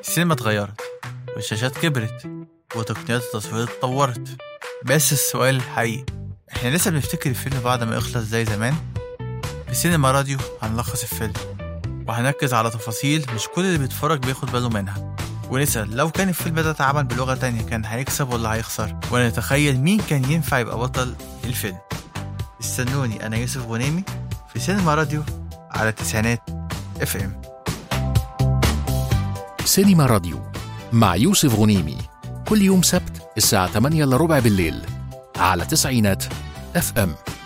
السينما اتغيرت والشاشات كبرت وتقنيات التصوير اتطورت بس السؤال الحقيقي احنا لسه بنفتكر الفيلم بعد ما يخلص زي زمان في سينما راديو هنلخص الفيلم وهنركز على تفاصيل مش كل اللي بيتفرج بياخد باله منها ونسأل لو كان الفيلم ده اتعمل بلغة تانية كان هيكسب ولا هيخسر ونتخيل مين كان ينفع يبقى بطل الفيلم استنوني أنا يوسف غنيمي في سينما راديو على تسعينات اف ام سينما راديو مع يوسف غنيمي كل يوم سبت الساعة 8 إلا ربع بالليل على تسعينات اف ام